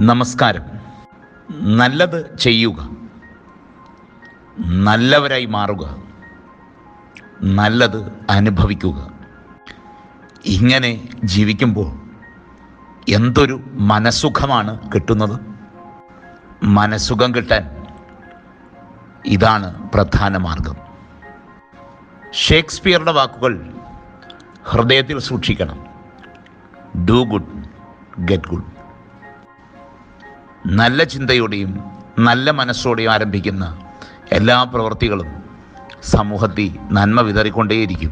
നമസ്കാരം നല്ലത് ചെയ്യുക നല്ലവരായി മാറുക നല്ലത് അനുഭവിക്കുക ഇങ്ങനെ ജീവിക്കുമ്പോൾ എന്തൊരു മനസ്സുഖമാണ് കിട്ടുന്നത് മനസ്സുഖം കിട്ടാൻ ഇതാണ് പ്രധാന മാർഗം ഷേക്സ്പിയറുടെ വാക്കുകൾ ഹൃദയത്തിൽ സൂക്ഷിക്കണം ഡു ഗുഡ് ഗെറ്റ് ഗുഡ് നല്ല ചിന്തയോടെയും നല്ല മനസ്സോടെയും ആരംഭിക്കുന്ന എല്ലാ പ്രവൃത്തികളും സമൂഹത്തിൽ നന്മ വിതറിക്കൊണ്ടേയിരിക്കും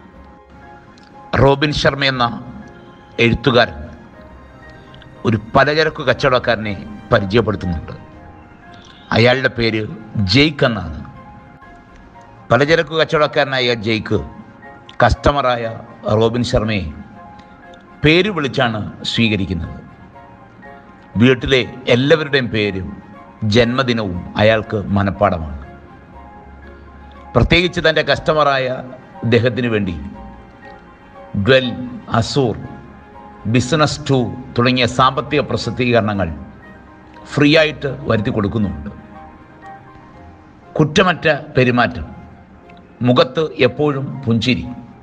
റോബിൻ ശർമ്മ എന്ന എഴുത്തുകാരൻ ഒരു പലചരക്ക് കച്ചവടക്കാരനെ പരിചയപ്പെടുത്തുന്നുണ്ട് അയാളുടെ പേര് ജെയ്ക്ക് എന്നാണ് പലചരക്ക് കച്ചവടക്കാരനായ ജെയ്ക്ക് കസ്റ്റമറായ റോബിൻ ശർമ്മയെ പേര് വിളിച്ചാണ് സ്വീകരിക്കുന്നത് വീട്ടിലെ എല്ലാവരുടെയും പേരും ജന്മദിനവും അയാൾക്ക് മനഃപ്പാടമാണ് പ്രത്യേകിച്ച് തൻ്റെ കസ്റ്റമറായ അദ്ദേഹത്തിന് വേണ്ടി ഡ്വെൽ അസൂർ ബിസിനസ് ടു തുടങ്ങിയ സാമ്പത്തിക പ്രസിദ്ധീകരണങ്ങൾ ഫ്രീ ആയിട്ട് വരുത്തി കൊടുക്കുന്നുണ്ട് കുറ്റമറ്റ പെരുമാറ്റം മുഖത്ത് എപ്പോഴും പുഞ്ചിരി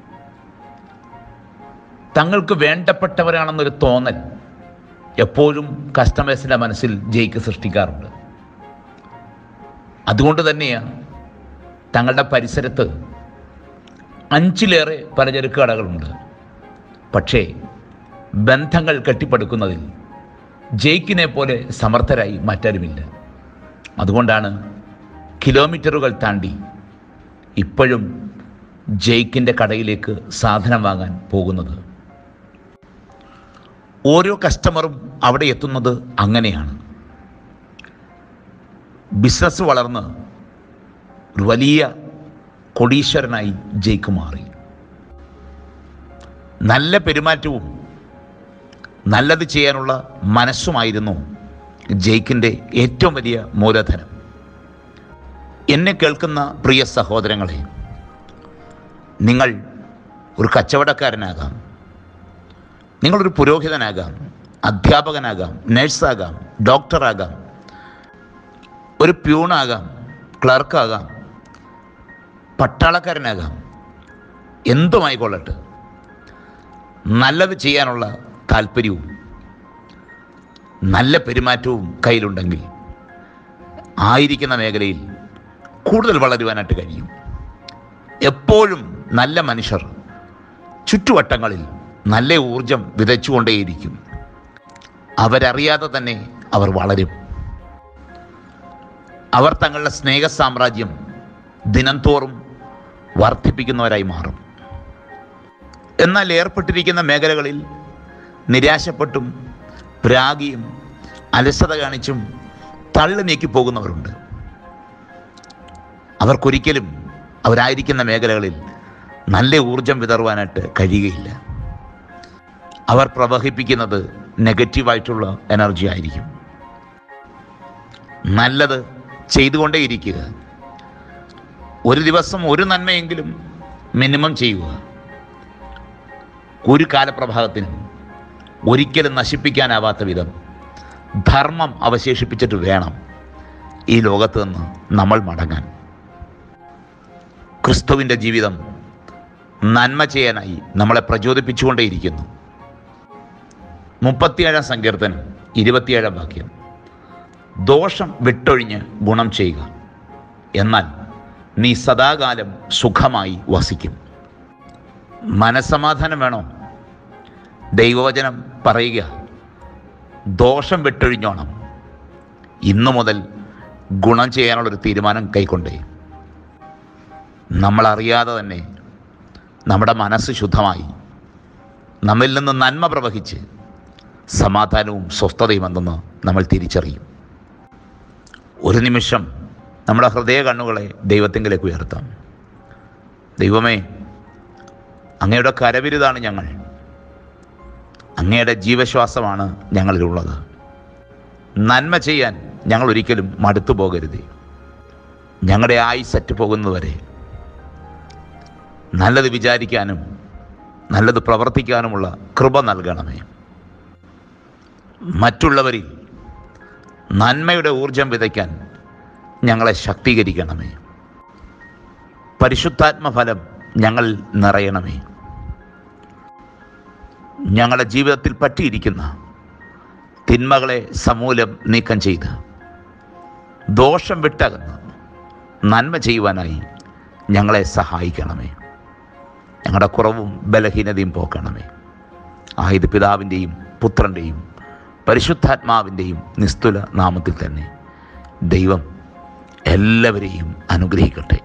തങ്ങൾക്ക് വേണ്ടപ്പെട്ടവരാണെന്നൊരു തോന്നൽ എപ്പോഴും കസ്റ്റമേഴ്സിൻ്റെ മനസ്സിൽ ജയിക്ക് സൃഷ്ടിക്കാറുണ്ട് അതുകൊണ്ട് തന്നെയാണ് തങ്ങളുടെ പരിസരത്ത് അഞ്ചിലേറെ പലചരക്ക് കടകളുണ്ട് പക്ഷേ ബന്ധങ്ങൾ കെട്ടിപ്പടുക്കുന്നതിൽ ജയിക്കിനെ പോലെ സമർത്ഥരായി മറ്റാരുമില്ല അതുകൊണ്ടാണ് കിലോമീറ്ററുകൾ താണ്ടി ഇപ്പോഴും ജയിക്കിൻ്റെ കടയിലേക്ക് സാധനം വാങ്ങാൻ പോകുന്നത് ഓരോ കസ്റ്റമറും അവിടെ എത്തുന്നത് അങ്ങനെയാണ് ബിസിനസ് വളർന്ന് ഒരു വലിയ കൊടീശ്വരനായി ജയിക്ക് മാറി നല്ല പെരുമാറ്റവും നല്ലത് ചെയ്യാനുള്ള മനസ്സുമായിരുന്നു ജയിക്കിൻ്റെ ഏറ്റവും വലിയ മൂലധനം എന്നെ കേൾക്കുന്ന പ്രിയ സഹോദരങ്ങളെ നിങ്ങൾ ഒരു കച്ചവടക്കാരനാകാം നിങ്ങളൊരു പുരോഹിതനാകാം അധ്യാപകനാകാം നഴ്സാകാം ഡോക്ടറാകാം ഒരു പ്യൂണാകാം ക്ലർക്കാകാം പട്ടാളക്കാരനാകാം എന്തുമായിക്കൊള്ളട്ടെ നല്ലത് ചെയ്യാനുള്ള താല്പര്യവും നല്ല പെരുമാറ്റവും കയ്യിലുണ്ടെങ്കിൽ ആയിരിക്കുന്ന മേഖലയിൽ കൂടുതൽ വളരുവാനായിട്ട് കഴിയും എപ്പോഴും നല്ല മനുഷ്യർ ചുറ്റുവട്ടങ്ങളിൽ നല്ല ഊർജം വിതച്ചുകൊണ്ടേയിരിക്കും അവരറിയാതെ തന്നെ അവർ വളരും അവർ തങ്ങളുടെ സ്നേഹ സാമ്രാജ്യം ദിനംതോറും വർദ്ധിപ്പിക്കുന്നവരായി മാറും എന്നാൽ ഏർപ്പെട്ടിരിക്കുന്ന മേഖലകളിൽ നിരാശപ്പെട്ടും പ്രാഗിയും അലസത കാണിച്ചും തള്ളി നീക്കി പോകുന്നവരുണ്ട് അവർക്കൊരിക്കലും അവരായിരിക്കുന്ന മേഖലകളിൽ നല്ല ഊർജം വിതറുവാനായിട്ട് കഴിയുകയില്ല അവർ പ്രവഹിപ്പിക്കുന്നത് നെഗറ്റീവായിട്ടുള്ള എനർജി ആയിരിക്കും നല്ലത് ചെയ്തുകൊണ്ടേയിരിക്കുക ഒരു ദിവസം ഒരു നന്മയെങ്കിലും മിനിമം ചെയ്യുക ഒരു കാലപ്രഭാതത്തിനും ഒരിക്കലും നശിപ്പിക്കാനാവാത്ത വിധം ധർമ്മം അവശേഷിപ്പിച്ചിട്ട് വേണം ഈ ലോകത്ത് നിന്ന് നമ്മൾ മടങ്ങാൻ ക്രിസ്തുവിൻ്റെ ജീവിതം നന്മ ചെയ്യാനായി നമ്മളെ പ്രചോദിപ്പിച്ചുകൊണ്ടേയിരിക്കുന്നു മുപ്പത്തിയേഴാം സങ്കീർത്തനം ഇരുപത്തിയേഴാം വാക്യം ദോഷം വിട്ടൊഴിഞ്ഞ് ഗുണം ചെയ്യുക എന്നാൽ നീ സദാകാലം സുഖമായി വസിക്കും മനസമാധാനം വേണോ ദൈവവചനം പറയുക ദോഷം വിട്ടൊഴിഞ്ഞോണം ഇന്നു മുതൽ ഗുണം ചെയ്യാനുള്ളൊരു തീരുമാനം കൈക്കൊണ്ടേ നമ്മളറിയാതെ തന്നെ നമ്മുടെ മനസ്സ് ശുദ്ധമായി നമ്മിൽ നിന്ന് നന്മ പ്രവഹിച്ച് സമാധാനവും സ്വസ്ഥതയും എന്തെന്ന് നമ്മൾ തിരിച്ചറിയും ഒരു നിമിഷം നമ്മുടെ ഹൃദയ കണ്ണുകളെ ദൈവത്തിങ്കിലേക്ക് ഉയർത്താം ദൈവമേ അങ്ങയുടെ കരവിരുതാണ് ഞങ്ങൾ അങ്ങയുടെ ജീവശ്വാസമാണ് ഞങ്ങളിലുള്ളത് നന്മ ചെയ്യാൻ ഞങ്ങൾ ഒരിക്കലും മടുത്തു പോകരുത് ഞങ്ങളുടെ ആയുസറ്റ് പോകുന്നതുവരെ നല്ലത് വിചാരിക്കാനും നല്ലത് പ്രവർത്തിക്കാനുമുള്ള കൃപ നൽകണമേ മറ്റുള്ളവരിൽ നന്മയുടെ ഊർജം വിതയ്ക്കാൻ ഞങ്ങളെ ശക്തീകരിക്കണമേ പരിശുദ്ധാത്മഫലം ഞങ്ങൾ നിറയണമേ ഞങ്ങളുടെ ജീവിതത്തിൽ പറ്റിയിരിക്കുന്ന തിന്മകളെ സമൂലം നീക്കം ചെയ്ത് ദോഷം വിട്ടകന്ന് നന്മ ചെയ്യുവാനായി ഞങ്ങളെ സഹായിക്കണമേ ഞങ്ങളുടെ കുറവും ബലഹീനതയും പോക്കണമേ ആയത് പിതാവിൻ്റെയും പുത്രൻ്റെയും പരിശുദ്ധാത്മാവിൻ്റെയും നിസ്തുല നാമത്തിൽ തന്നെ ദൈവം എല്ലാവരെയും അനുഗ്രഹിക്കട്ടെ